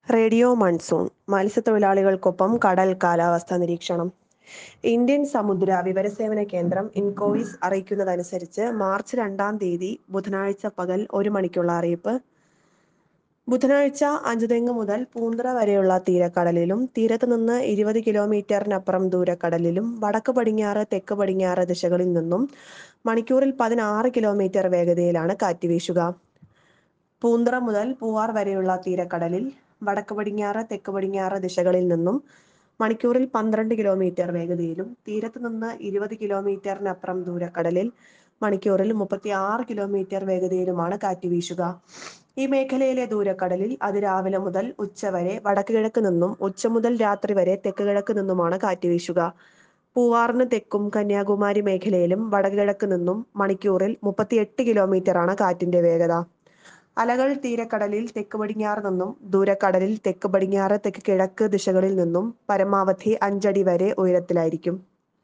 radio monsoon മത്സ്യത്തൊഴിലാളികൾക്കൊപ്പം കടൽ കാലാവസ്ഥാ നിരീക്ഷണം ഇന്ത്യൻ സമുദ്ര വിവരസേവന കേന്ദ്രം ഇൻകോയിസ് അറിയിക്കുന്നതനുസരിച്ച് മാർച്ച് രണ്ടാം തീയതി ബുധനാഴ്ച പകൽ ഒരു മണിക്കുള്ള അറിയിപ്പ് ബുധനാഴ്ച അഞ്ചുതെങ്ങ് മുതൽ പൂന്തറ വരെയുള്ള തീരക്കടലിലും തീരത്ത് നിന്ന് ഇരുപത് കിലോമീറ്ററിനപ്പുറം ദൂരക്കടലിലും വടക്ക് പടിഞ്ഞാറ് തെക്ക് പടിഞ്ഞാറ് ദിശകളിൽ നിന്നും മണിക്കൂറിൽ പതിനാറ് കിലോമീറ്റർ വേഗതയിലാണ് കാറ്റ് വീശുക പൂന്തറ മുതൽ പൂവാർ വരെയുള്ള തീരക്കടലിൽ വടക്ക് പടിഞ്ഞാറ് തെക്ക് പടിഞ്ഞാറ് ദിശകളിൽ നിന്നും മണിക്കൂറിൽ പന്ത്രണ്ട് കിലോമീറ്റർ വേഗതയിലും തീരത്ത് നിന്ന് ഇരുപത് കിലോമീറ്ററിനപ്പുറം ദൂരക്കടലിൽ മണിക്കൂറിൽ മുപ്പത്തി ആറ് കിലോമീറ്റർ വേഗതയിലുമാണ് കാറ്റ് വീശുക ഈ മേഖലയിലെ ദൂരക്കടലിൽ അതിരാവിലെ മുതൽ ഉച്ചവരെ വടക്ക് കിഴക്ക് നിന്നും ഉച്ച മുതൽ രാത്രി വരെ തെക്ക് കിഴക്ക് നിന്നുമാണ് കാറ്റ് വീശുക പൂവാറിന് തെക്കും കന്യാകുമാരി മേഖലയിലും വടകിഴക്ക് നിന്നും മണിക്കൂറിൽ മുപ്പത്തിയെട്ട് കിലോമീറ്റർ ആണ് കാറ്റിന്റെ വേഗത അലകൾ തീരക്കടലിൽ തെക്ക് പടിഞ്ഞാറ് നിന്നും ദൂരക്കടലിൽ തെക്ക് പടിഞ്ഞാറ് തെക്ക് കിഴക്ക് ദിശകളിൽ നിന്നും പരമാവധി അഞ്ചടി വരെ ഉയരത്തിലായിരിക്കും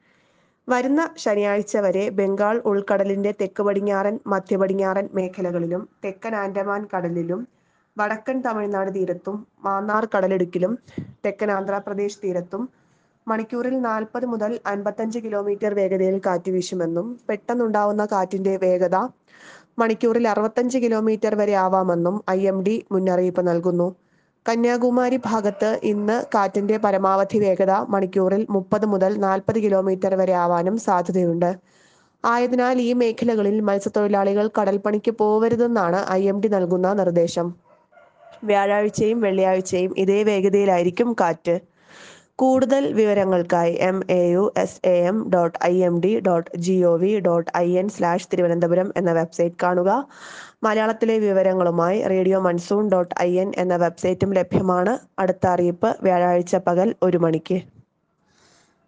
വരുന്ന ശനിയാഴ്ച വരെ ബംഗാൾ ഉൾക്കടലിന്റെ തെക്ക് പടിഞ്ഞാറൻ മധ്യ പടിഞ്ഞാറൻ മേഖലകളിലും തെക്കൻ ആൻഡമാൻ കടലിലും വടക്കൻ തമിഴ്നാട് തീരത്തും മാന്നാർ കടലിടുക്കിലും തെക്കൻ ആന്ധ്രാപ്രദേശ് തീരത്തും മണിക്കൂറിൽ നാൽപ്പത് മുതൽ അൻപത്തഞ്ച് കിലോമീറ്റർ വേഗതയിൽ കാറ്റ് വീശുമെന്നും പെട്ടെന്നുണ്ടാവുന്ന കാറ്റിന്റെ വേഗത മണിക്കൂറിൽ അറുപത്തഞ്ച് കിലോമീറ്റർ വരെ ആവാമെന്നും ഐ എം ഡി മുന്നറിയിപ്പ് നൽകുന്നു കന്യാകുമാരി ഭാഗത്ത് ഇന്ന് കാറ്റിന്റെ പരമാവധി വേഗത മണിക്കൂറിൽ മുപ്പത് മുതൽ നാൽപ്പത് കിലോമീറ്റർ വരെ ആവാനും സാധ്യതയുണ്ട് ആയതിനാൽ ഈ മേഖലകളിൽ മത്സ്യത്തൊഴിലാളികൾ കടൽപ്പണിക്ക് പോവരുതെന്നാണ് ഐ എം ഡി നൽകുന്ന നിർദ്ദേശം വ്യാഴാഴ്ചയും വെള്ളിയാഴ്ചയും ഇതേ വേഗതയിലായിരിക്കും കാറ്റ് കൂടുതൽ വിവരങ്ങൾക്കായി M A U S A M dot I M D dot G O V dot I N slash Thiruvananthapuram എന്ന വെബ്സൈറ്റ് കാണുക മലയാളത്തിലെ വിവരങ്ങളുമായി radio monsoon dot I N എന്ന വെബ്സൈറ്റും ലഭ്യമാണ് അടുത്ത അറിയിപ്പ് വ്യാഴാഴ്ച പകൽ ഒരു മണിക്ക്